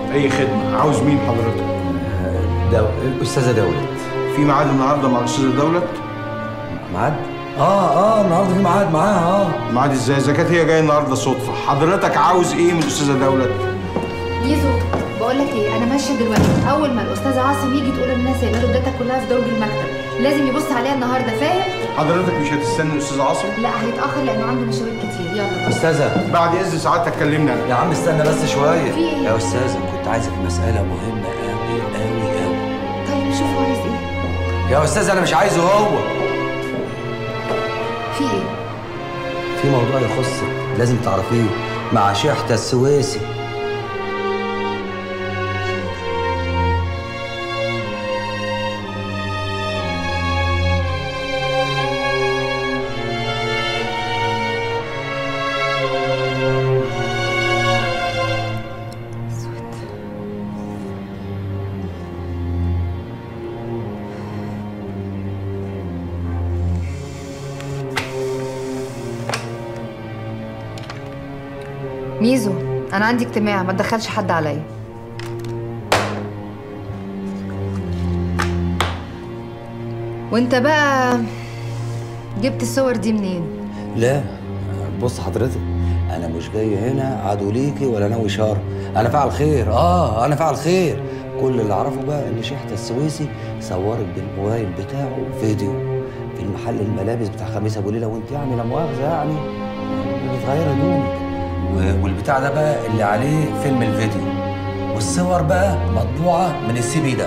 اي خدمه عاوز مين حضرتك دو... الاستاذه دولت في ميعاد النهارده مع الاستاذه دولت ميعاد اه اه النهارده في ميعاد معاها اه ميعاد ازاي اذا كانت هي جايه النهارده صدفه حضرتك عاوز ايه من الاستاذه دولت ميزو بقول لك ايه انا ماشيه دلوقتي اول ما الاستاذ عاصم يجي تقول للناس سايبه له الداتا كلها في درج المكتب لازم يبص عليها النهارده فاهم حضرتك مش هتستنى الاستاذ عاصم لا هيتاخر لانه عنده مشاوير كتير يلا استاذه بعد اذن ساعتك كلمني انا يا عم استنى بس شويه في ايه؟ يا استاذه كنت عايزك في مساله مهمه قوي قوي قوي طيب شوف هو عايز ايه يا استاذ انا مش عايزه هو في ايه في موضوع يخصك لازم تعرفيه مع شحته السويسي ميزو انا عندي اجتماع ما تدخلش حد عليا وانت بقى جبت الصور دي منين لا بص حضرتك انا مش جاي هنا عدو ليكي ولا ناوي شر انا فاعل خير اه انا فاعل خير كل اللي اعرفه بقى ان شحته السويسي صورت بالموبايل بتاعه فيديو في المحل الملابس بتاع خميس ابو ليله وانت يعني لا مؤاخذه يعني بتغير هدومك و- والبتاع ده بقى اللي عليه فيلم الفيديو والصور بقى مطبوعه من السي بي ده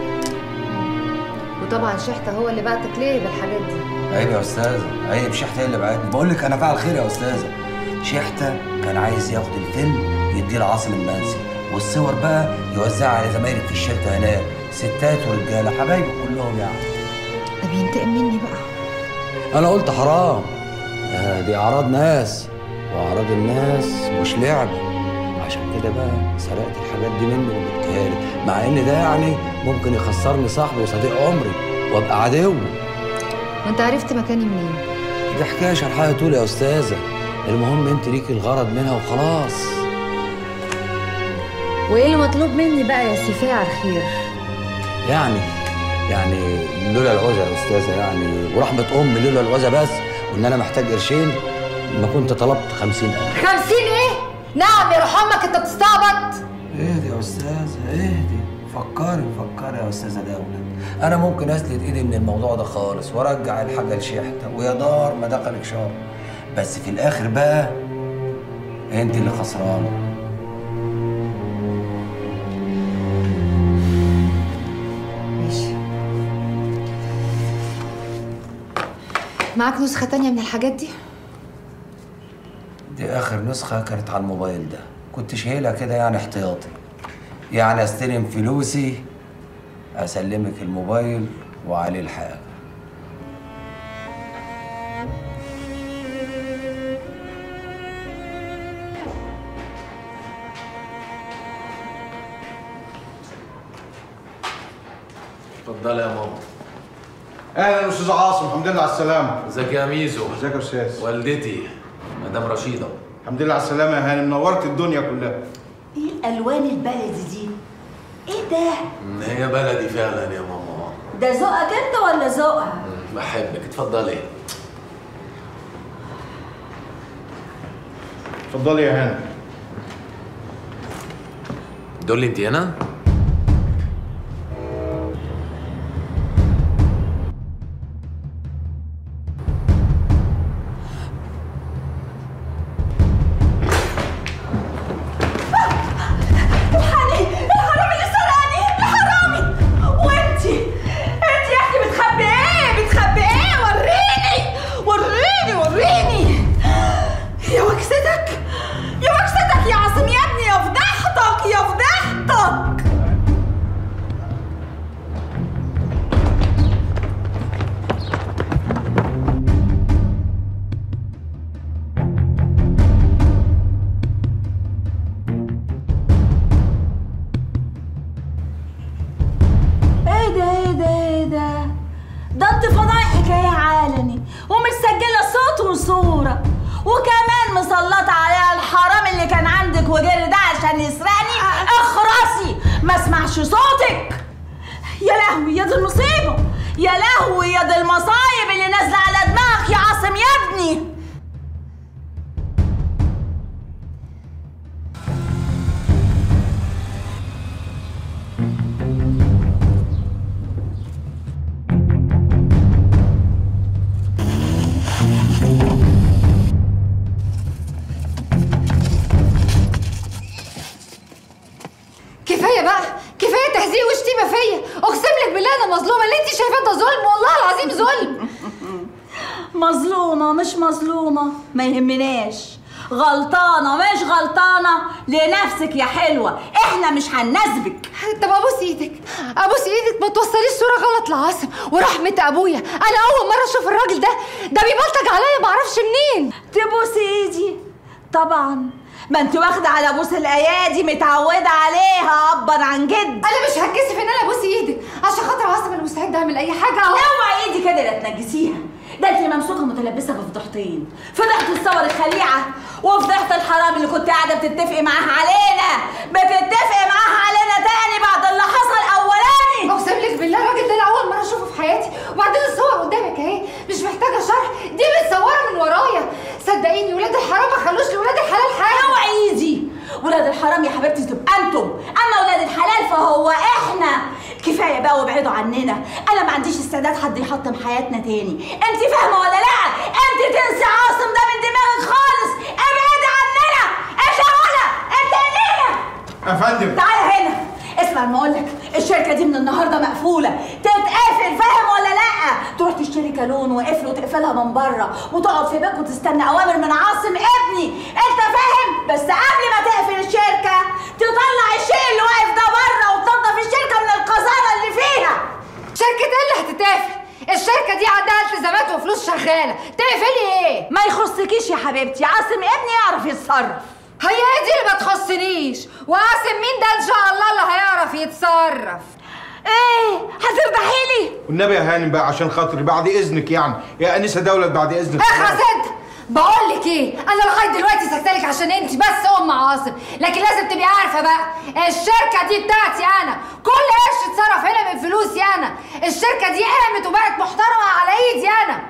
وطبعا شحته هو اللي بعتك ليه بالحاجات دي عيب يا استاذه عيب شحته هي اللي بعتني بقول لك انا فاعل خير يا استاذه شحته كان عايز ياخد الفيلم يديه لعاصم المنسي والصور بقى يوزعها على زمايلك في الشركه هناك ستات ورجاله حبايبه كلهم يعني ده بينتقم مني بقى انا قلت حرام آه، دي اعراض ناس واعراض الناس مش لعبه عشان كده بقى سرقت الحاجات دي منه وجبتها لي مع ان ده يعني ممكن يخسرني صاحبي وصديق عمري وابقى عدو وانت عرفت مكاني منين دي حكايه شرحها طول يا استاذه المهم انت ليكي الغرض منها وخلاص وايه اللي مطلوب مني بقى يا سي فاعل خير يعني يعني لولا العوزه يا استاذه يعني ورحمه امي لولا العوزه بس وان انا محتاج قرشين ما كنت طلبت خمسين ألف خمسين ايه نعم يا روح امك انت بتستعبط اهدي يا استاذه اهدي فكري فكري يا استاذه دولة انا ممكن اسلت ايدي من الموضوع ده خالص وارجع الحاجه لشحته ويا دار ما دخلك شر بس في الاخر بقى انت اللي خسرانه ماشي معاك نسخة تانية من الحاجات دي؟ دي اخر نسخه كانت على الموبايل ده كنت شايلها كده يعني احتياطي يعني استلم فلوسي اسلمك الموبايل وعليه الحاجه اتفضلي يا ماما اهلا استاذ عاصم الحمد لله على السلامه ازيك يا ميزو ازيك يا استاذ والدتي مدام رشيده الحمد لله على السلامه يا هانم نورت الدنيا كلها ايه الالوان البلدي دي ايه ده إن هي بلدي فعلا يا ماما ده ذوقك انت ولا ذوقها مم، بحبك اتفضلي اتفضلي يا هانم دول انت هنا الحقني الحرامي اللي سرقني الحرامي وانتي انتي يا اختي بتخبي ايه بتخبي ايه وريني وريني وريني يا وكستك يا وكستك يا عاصم يا ابني يا فضحتك يا فضحتك ايه ده ايه ده ايه ده ده انت فضايح حكايه عالمي ومسجله صوت وصوره وكمان مسلطه عليها الحرام اللي كان عندك وجري ده عشان يسرقني اخرس ما اسمعش صوتك يا لهوي يا دي المصيبة يا لهوي يا دي المصايب اللي نازلة على دماغك يا عاصم يا ابني كفايه بقى كفايه تهزيق وشتيمه فيا اقسم لك بالله انا مظلومه اللي انت شايفاه ده ظلم والله العظيم ظلم مظلومة مش مظلومة ما يهمناش غلطانة مش غلطانة لنفسك يا حلوة احنا مش هنناسبك طب ابوس ايدك ابوس ايدك ما توصليش صوره غلط لعاصم ورحمه ابويا انا اول مره اشوف الراجل ده ده بيبلطج عليا معرفش منين تبوسي ايدي طبعا ما انت واخدة على بوس الايادي متعودة عليها ابا عن جد انا مش هتكسف ان انا ابوس ايدك عشان خاطر عاصم انا مستعده اعمل اي حاجه اهو اوعي ايدي كده لا تنجسيها ده انت ممسوكه متلبسه بفضحتين فضحت الصور الخليعه وفضحت الحرام اللي كنت قاعده بتتفقي معاها علينا بتتفقي معاها علينا تاني بعد اللي حصل اولاني اقسم لك بالله الراجل ده انا اول مره اشوفه في حياتي وبعدين الصور قدامك اهي مش محتاجه شرح دي متصوره من ورايا صدقيني ولاد الحرام ما خلوش لولاد الحلال حاجه اوعي ايدي ولاد الحرام يا حبيبتي تبقى انتم اما ولاد الحلال فهو احنا كفايه بقى وابعدوا عننا انا ما عنديش استعداد حد يحطم حياتنا تاني انت فاهمه ولا لا انت تنسي عاصم ده من دماغك خالص ابعدي عننا انت ولا انت ليه يا فندم تعالى هنا اسمع ما اقول لك الشركه دي من النهارده مقفوله تتقفل فاهم ولا لا تروح تشتري كالون وقفل وتقفلها من بره وتقعد في بيتك وتستنى اوامر من عاصم ابني انت فاهم بس قبل ما تقفل الشركه تطلع الشيء اللي واقف ده بره وتنظف الشركه من القذاره اللي فيها شركه ايه اللي هتتقفل الشركه دي عندها التزامات وفلوس شغاله تقفلي ايه ما يخصكيش يا حبيبتي عاصم ابني يعرف يتصرف هي إيه دي اللي ما تخصنيش وقاسم مين ده ان شاء الله اللي هيعرف يتصرف ايه هتربحي لي والنبي يا هانم بقى عشان خاطري بعد اذنك يعني يا انسه دولت بعد اذنك اخرس انت بقول لك ايه انا لغايه دلوقتي سكتلك عشان انت بس ام عاصم لكن لازم تبقي عارفه بقى الشركه دي بتاعتي انا كل قرش اتصرف هنا من فلوسي انا الشركه دي قامت وبقت محترمه على ايدي انا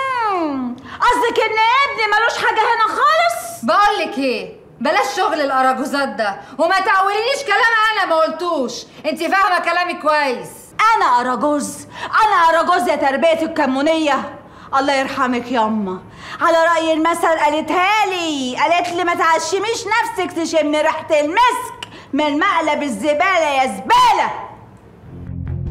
مم، قصدك ان ابني ملوش حاجه هنا خالص بقول لك ايه بلاش شغل الاراجوزات ده وما تقوليليش كلام انا ما قلتوش انت فاهمه كلامي كويس انا اراجوز انا اراجوز يا تربيه الكمونيه الله يرحمك ياما على رأي المثل قالتها لي قالت لي ما تعشميش نفسك تشم ريحة المسك من مقلب الزبالة يا زبالة